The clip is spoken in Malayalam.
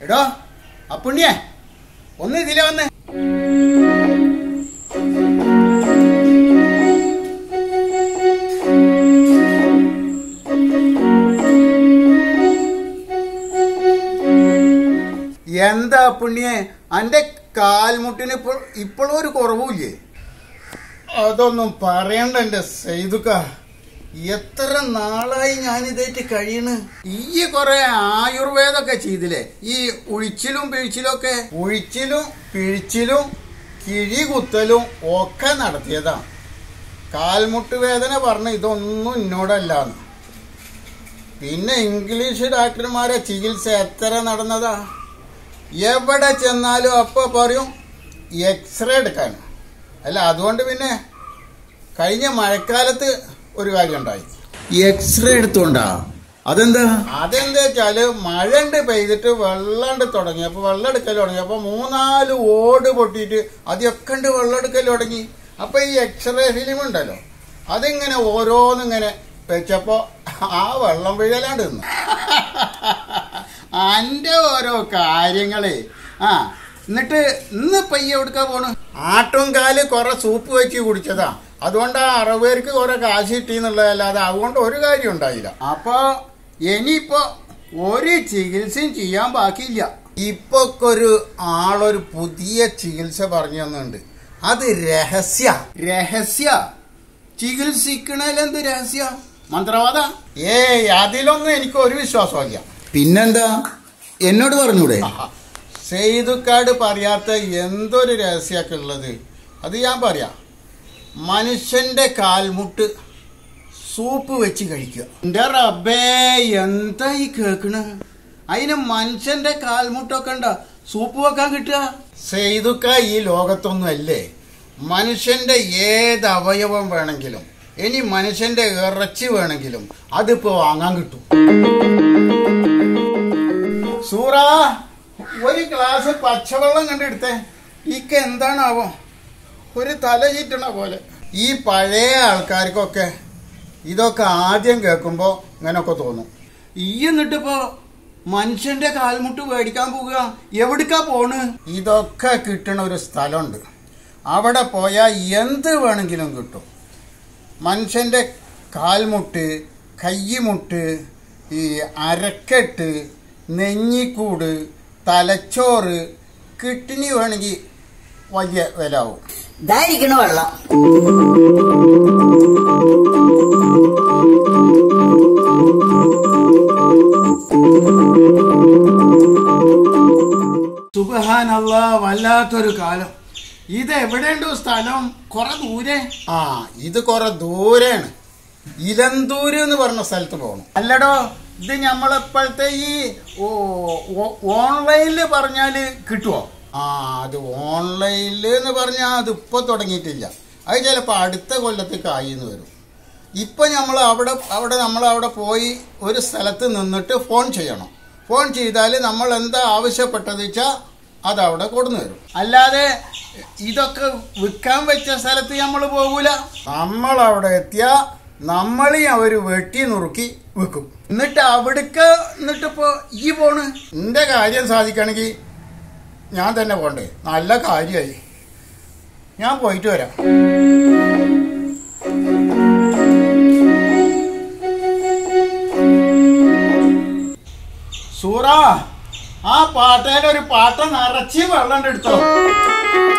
എടോ അപ്പുണ്ണിയേ ഒന്ന് ഇതിലെ വന്ന് എന്താ പുണ്യെ അന്റെ കാൽമുട്ടിന് ഇപ്പോൾ ഇപ്പോഴും ഒരു കുറവുമില്ലേ അതൊന്നും പറയണ്ട എന്റെ സൈതുക്ക എത്ര നാളായി ഞാൻ ഇതായിട്ട് കഴിയണ് ഈ കൊറേ ആയുർവേദമൊക്കെ ചെയ്തില്ലേ ഈ ഉഴിച്ചിലും പിഴിച്ചിലും ഒക്കെ ഉഴിച്ചിലും പിഴിച്ചിലും കിഴി കുത്തലും ഒക്കെ നടത്തിയതാ കാൽമുട്ട് വേദന പറഞ്ഞ ഇതൊന്നും എന്നോടല്ലാന്ന് പിന്നെ ഇംഗ്ലീഷ് ഡോക്ടർമാരെ ചികിത്സ എത്ര നടന്നതാ എവിടെ ചെന്നാലും അപ്പൊ പറയും എക്സ്റേ എടുക്കാൻ അല്ല അതുകൊണ്ട് പിന്നെ കഴിഞ്ഞ മഴക്കാലത്ത് ഒരു കാര്യം ഉണ്ടായി എക്സ്റേ എടുത്തോണ്ടാ അതെന്താ അതെന്താ വെച്ചാല് മഴണ്ട് പെയ്തിട്ട് വെള്ളണ്ട് തുടങ്ങി അപ്പൊ വെള്ളം എടുക്കൽ തുടങ്ങി അപ്പൊ മൂന്നാല് ഓട് പൊട്ടിയിട്ട് അതൊക്കെ ഉണ്ട് വെള്ളം എടുക്കൽ തുടങ്ങി അപ്പൊ ഈ എക്സ്റേ ഫിലിം ഉണ്ടല്ലോ അതിങ്ങനെ ഓരോന്നിങ്ങനെ വെച്ചപ്പോ ആ വെള്ളം വീഴലാണ്ട് നിന്നു അന്റെ ഓരോ കാര്യങ്ങളെ ആ എന്നിട്ട് ഇന്ന് പയ്യ എവിടുക്കാ പോണ് ആട്ടും കാല് കുറെ സൂപ്പ് വെച്ച് കുടിച്ചതാ അതുകൊണ്ട് ആ അറുപേർക്ക് കുറെ കാശ് കിട്ടി എന്നുള്ളതല്ലാതെ അതുകൊണ്ട് ഒരു കാര്യം ഉണ്ടായില്ല അപ്പൊ ഇനിയിപ്പോ ഒരു ചികിത്സയും ചെയ്യാൻ ബാക്കിയില്ല ഇപ്പൊ ഒരു ആളൊരു പുതിയ ചികിത്സ പറഞ്ഞു തന്നുണ്ട് അത് രഹസ്യ രഹസ്യ ചികിത്സിക്കണേലെന്ത് രഹസ്യ മന്ത്രവാദ ഏയ് അതിലൊന്നും എനിക്ക് ഒരു വിശ്വാസമില്ല പിന്നെന്താ എന്നോട് പറഞ്ഞൂടെ സെയ്തുക്കാട് പറയാത്ത എന്തൊരു രഹസ്യമൊക്കെ ഉള്ളത് അത് ഞാൻ പറയാം മനുഷ്യന്റെ കാൽമുട്ട് സൂപ്പ് വെച്ച് കഴിക്കുക എന്റെ റബ്ബേ എന്താ ഈ കേക്കണ് അതിന് മനുഷ്യന്റെ കാൽമുട്ടൊക്കെ ഉണ്ട സൂപ്പ് വെക്കാൻ കിട്ടുക സെയ്തുക്ക ഈ ലോകത്തൊന്നും അല്ലേ മനുഷ്യന്റെ ഏത് അവയവം വേണമെങ്കിലും ഇനി മനുഷ്യന്റെ ഇറച്ചി വേണമെങ്കിലും അതിപ്പോ വാങ്ങാൻ കിട്ടും സൂറ ഒരു ഗ്ലാസ് പച്ചവെള്ളം കണ്ടെടുത്തേ ഇക്ക് എന്താണാവോ ഒരു തല ചീറ്റണ പോലെ ഈ പഴയ ആൾക്കാർക്കൊക്കെ ഇതൊക്കെ ആദ്യം കേൾക്കുമ്പോ ഇങ്ങനൊക്കെ തോന്നും ഈ എന്നിട്ടിപ്പോ മനുഷ്യന്റെ കാൽമുട്ട് മേടിക്കാൻ പോവുക എവിടേക്കാ പോണ് ഇതൊക്കെ കിട്ടണ ഒരു സ്ഥലമുണ്ട് അവിടെ പോയാൽ എന്ത് വേണമെങ്കിലും കിട്ടും മനുഷ്യന്റെ കാൽമുട്ട് കയ്യിമുട്ട് ഈ അരക്കെട്ട് നെഞ്ഞിക്കൂട് തലച്ചോറ് കിഡ്നി വേണമെങ്കിൽ വലിയ വില ആവും ഇതായിരിക്കണ വെള്ളം സുബഹാനല്ല വല്ലാത്തൊരു കാലം ഇത് എവിടെയുണ്ടോ സ്ഥലം കുറെ ദൂരെ ആ ഇത് കുറെ ദൂരെയാണ് ഇലന്തൂര് എന്ന് പറഞ്ഞ സ്ഥലത്ത് പോകണം അല്ലടോ ഇത് നമ്മളിപ്പോഴത്തെ ഈ ഓൺലൈനിൽ പറഞ്ഞാല് കിട്ടുമോ ആ അത് ഓൺലൈനിൽ എന്ന് പറഞ്ഞാൽ അത് ഇപ്പൊ തുടങ്ങിയിട്ടില്ല അത് ചിലപ്പോൾ അടുത്ത കൊല്ലത്തേക്ക് ആയി എന്ന് വരും ഇപ്പൊ നമ്മൾ അവിടെ അവിടെ നമ്മൾ അവിടെ പോയി ഒരു സ്ഥലത്ത് നിന്നിട്ട് ഫോൺ ചെയ്യണം ഫോൺ ചെയ്താൽ നമ്മൾ എന്താ ആവശ്യപ്പെട്ടത് വെച്ചാൽ അത് അവിടെ കൊടുന്നു തരും അല്ലാതെ ഇതൊക്കെ വിൽക്കാൻ വെച്ച സ്ഥലത്ത് നമ്മൾ പോകൂല നമ്മൾ അവിടെ എത്തിയ നമ്മളെ അവർ വെട്ടി നുറുക്കി വിൽക്കും എന്നിട്ട് അവിടേക്ക് എന്നിട്ടിപ്പോ ഈ പോണ് എന്റെ കാര്യം സാധിക്കണമെങ്കിൽ ഞാൻ തന്നെ പോണ്ടേ നല്ല കാര്യമായി ഞാൻ പോയിട്ട് വരാം സൂറ ആ പാട്ടയിൽ ഒരു പാട്ട നിറച്ച് വെള്ളം എടുത്തോ